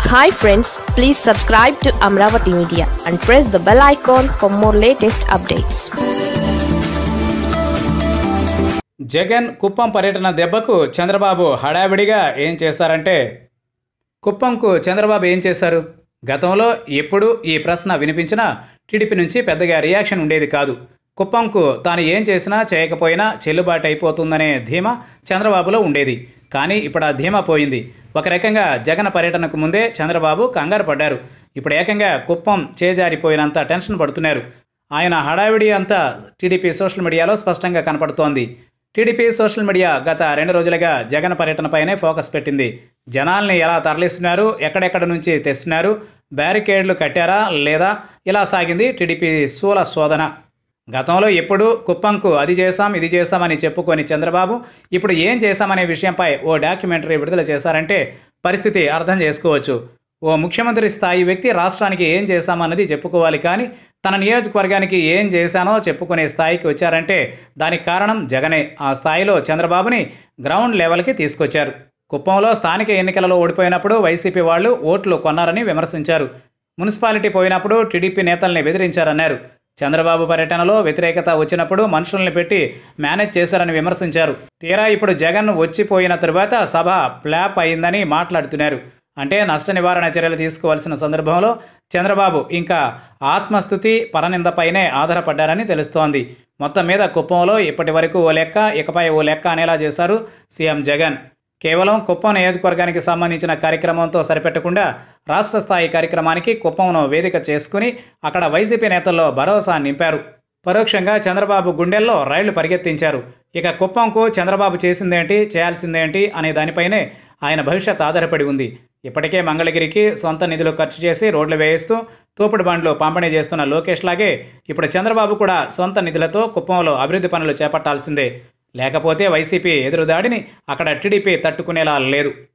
hi friends please subscribe to Amaravati media and press the bell icon for more latest updates Jagan Kuppam పర్యటన దెబ్బకు చంద్రబాబు హడావిడిగా ఏం చేశారంటే కుప్పంకు చంద్రబాబు ఏం చేశారు గతంలో ఎప్పుడు ఈ ప్రశ్న వినిపించినా టీడీపీ నుంచి పెద్దగా రియాక్షన్ ఉండేది కాదు కుప్పంకు తాను ఏం చేసినా చేయకపోయినా చెల్లుబాటు అయిపోతుందనే ధీమా చంద్రబాబులో ఉండేది కానీ ఇప్పుడు ఆ ధీమా పోయింది ఒక రకంగా జగన్ పర్యటనకు ముందే చంద్రబాబు కంగారు పడ్డారు ఇప్పుడు ఏకంగా కుప్పం చేజారిపోయినంత టెన్షన్ పడుతున్నారు ఆయన హడావిడి అంతా టీడీపీ సోషల్ మీడియాలో స్పష్టంగా కనపడుతోంది టీడీపీ సోషల్ మీడియా గత రెండు రోజులుగా జగన్ పర్యటనపైనే ఫోకస్ పెట్టింది జనాల్ని ఎలా తరలిస్తున్నారు ఎక్కడెక్కడ నుంచి తెస్తున్నారు బ్యారికేడ్లు కట్టారా లేదా ఇలా సాగింది టీడీపీ శూల శోధన గతంలో ఎప్పుడు కుప్పంకు అది చేశాం ఇది చేశామని చెప్పుకొని చంద్రబాబు ఇప్పుడు ఏం చేశామనే విషయంపై ఓ డాక్యుమెంటరీ విడుదల చేశారంటే పరిస్థితి అర్థం చేసుకోవచ్చు ఓ ముఖ్యమంత్రి స్థాయి వ్యక్తి రాష్ట్రానికి ఏం చేశామన్నది చెప్పుకోవాలి కానీ తన నియోజకవర్గానికి ఏం చేశానో చెప్పుకునే స్థాయికి వచ్చారంటే దానికి కారణం జగనే ఆ స్థాయిలో చంద్రబాబుని గ్రౌండ్ లెవెల్కి తీసుకొచ్చారు కుప్పంలో స్థానిక ఎన్నికలలో ఓడిపోయినప్పుడు వైసీపీ వాళ్ళు ఓట్లు కొన్నారని విమర్శించారు మున్సిపాలిటీ పోయినప్పుడు టీడీపీ నేతల్ని బెదిరించారన్నారు చంద్రబాబు పర్యటనలో వ్యతిరేకత వచ్చినప్పుడు మనుషుల్ని పెట్టి మేనేజ్ చేశారని విమర్శించారు తీరా ఇప్పుడు జగన్ వచ్చిపోయిన తరువాత సభ ప్లాప్ అయిందని మాట్లాడుతున్నారు అంటే నష్ట నివారణ చర్యలు తీసుకోవాల్సిన సందర్భంలో చంద్రబాబు ఇంకా ఆత్మస్థుతి పరనిందపైనే ఆధారపడ్డారని తెలుస్తోంది మొత్తం మీద కుప్పంలో ఇప్పటి వరకు ఓ లెక్క ఇకపై ఓ లెక్క అనేలా చేశారు సీఎం జగన్ కేవలం కుప్పం నియోజకవర్గానికి సంబంధించిన కార్యక్రమంతో సరిపెట్టకుండా రాష్ట్ర స్థాయి కార్యక్రమానికి కుప్పంను వేదిక చేసుకుని అక్కడ వైసీపీ నేతల్లో భరోసా నింపారు పరోక్షంగా చంద్రబాబు గుండెల్లో రైళ్లు పరిగెత్తించారు ఇక కుప్పంకు చంద్రబాబు చేసిందేంటి చేయాల్సిందేంటి అనే దానిపైనే ఆయన భవిష్యత్ ఆధారపడి ఉంది ఇప్పటికే మంగళగిరికి సొంత నిధులు ఖర్చు చేసి రోడ్లు వేయిస్తూ తోపుడు బండ్లు పంపిణీ చేస్తున్న లోకేష్ లాగే ఇప్పుడు చంద్రబాబు కూడా సొంత నిధులతో కుప్పంలో అభివృద్ధి పనులు చేపట్టాల్సిందే లేకపోతే వైసీపీ ఎదురుదాడిని అక్కడ టీడీపీ తట్టుకునేలా లేదు